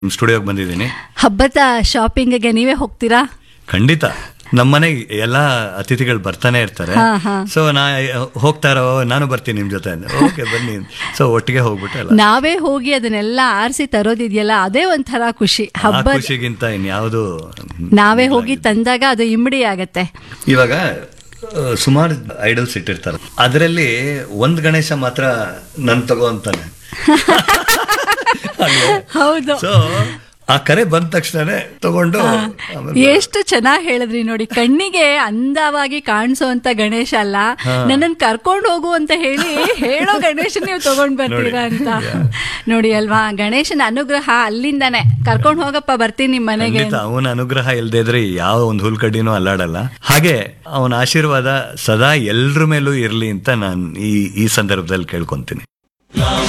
ಸ್ಟುಡಿಯೋಗೆ ಬಂದಿದ್ದೀನಿ ಹಬ್ಬದ ಶಾಪಿಂಗ್ಗೆ ನೀವೇ ಹೋಗ್ತೀರಾ ಖಂಡಿತ ನಮ್ಮನೆಗೆ ಎಲ್ಲ ಅತಿಥಿಗಳು ಬರ್ತಾನೆ ಇರ್ತಾರೆ ಹಾ, ಹಾ. ಸೊ ನಾ ಹೋಗ್ತಾರೋ ನಾನು ಬರ್ತೀನಿ ನಿಮ್ ಜೊತೆ ಓಕೆ ಬನ್ನಿ ಸೊ ಒಟ್ಟಿಗೆ ಹೋಗ್ಬಿಟ್ಟು ಎಲ್ಲ ನಾವೇ ಹೋಗಿ ಅದನ್ನೆಲ್ಲ ಆರಿಸಿ ತರೋದಿದೆಯಲ್ಲ ಅದೇ ಒಂಥರ ಖುಷಿ ಆ ಹಬ್ಬ ಖುಷಿಗಿಂತ ಇನ್ಯಾವುದು ನಾವೇ ಹೋಗಿ ತಂದಾಗ ಅದು ಇಮ್ಮಡಿ ಆಗತ್ತೆ ಇವಾಗ ಸುಮಾರು ಐಡಲ್ಸ್ ಇಟ್ಟಿರ್ತಾರೆ ಅದರಲ್ಲಿ ಒಂದ್ ಗಣೇಶ ಮಾತ್ರ ನನ್ ತಗೋ ಅಂತಾನೆ ಹೌದು ಸೊ ಆ ಕರೆ ಬಂದ ತಕ್ಷಣನೇ ತಗೊಂಡು ಆಮೇಲೆ ಎಷ್ಟು ಚೆನ್ನಾಗಿ ಹೇಳಿದ್ರಿ ನೋಡಿ ಕಣ್ಣಿಗೆ ಅಂದವಾಗಿ ಕಾಣಿಸೋಂತ ಗಣೇಶ ಅಲ್ಲ ನನ್ನನ್ನು ಕರ್ಕೊಂಡು ಹೋಗು ಅಂತ ಹೇಳಿ ಹೇಳೋ ಗಣೇಶ ನೀವು ತಗೊಂಡ್ ಬರ್ತೀರಾ ಅಂತ ನೋಡಿ ಅಲ್ವಾ ಗಣೇಶನ ಅನುಗ್ರಹ ಅಲ್ಲಿಂದಾನೆ ಕರ್ಕೊಂಡು ಹೋಗಪ್ಪ ಬರ್ತೀನಿ ನಿಮ್ ಮನೆಗೆ ಖಂಡಿತ ಅವನ ಅನುಗ್ರಹ ಇಲ್ಲದೆ ಇದ್ರೆ ಯಾವ ಒಂದು ಹುಲ್ಕಡ್ಡಿನೂ ಅಲ್ಲಾಡಲ್ಲ ಹಾಗೆ ಅವನ ಆಶೀರ್ವಾದ ಸದಾ ಎಲ್ರ ಮೇಲೂ ಇರ್ಲಿ ಅಂತ ನಾನು ಈ ಈ ಸಂದರ್ಭದಲ್ಲಿ ಕೇಳ್ಕೊಂತೀನಿ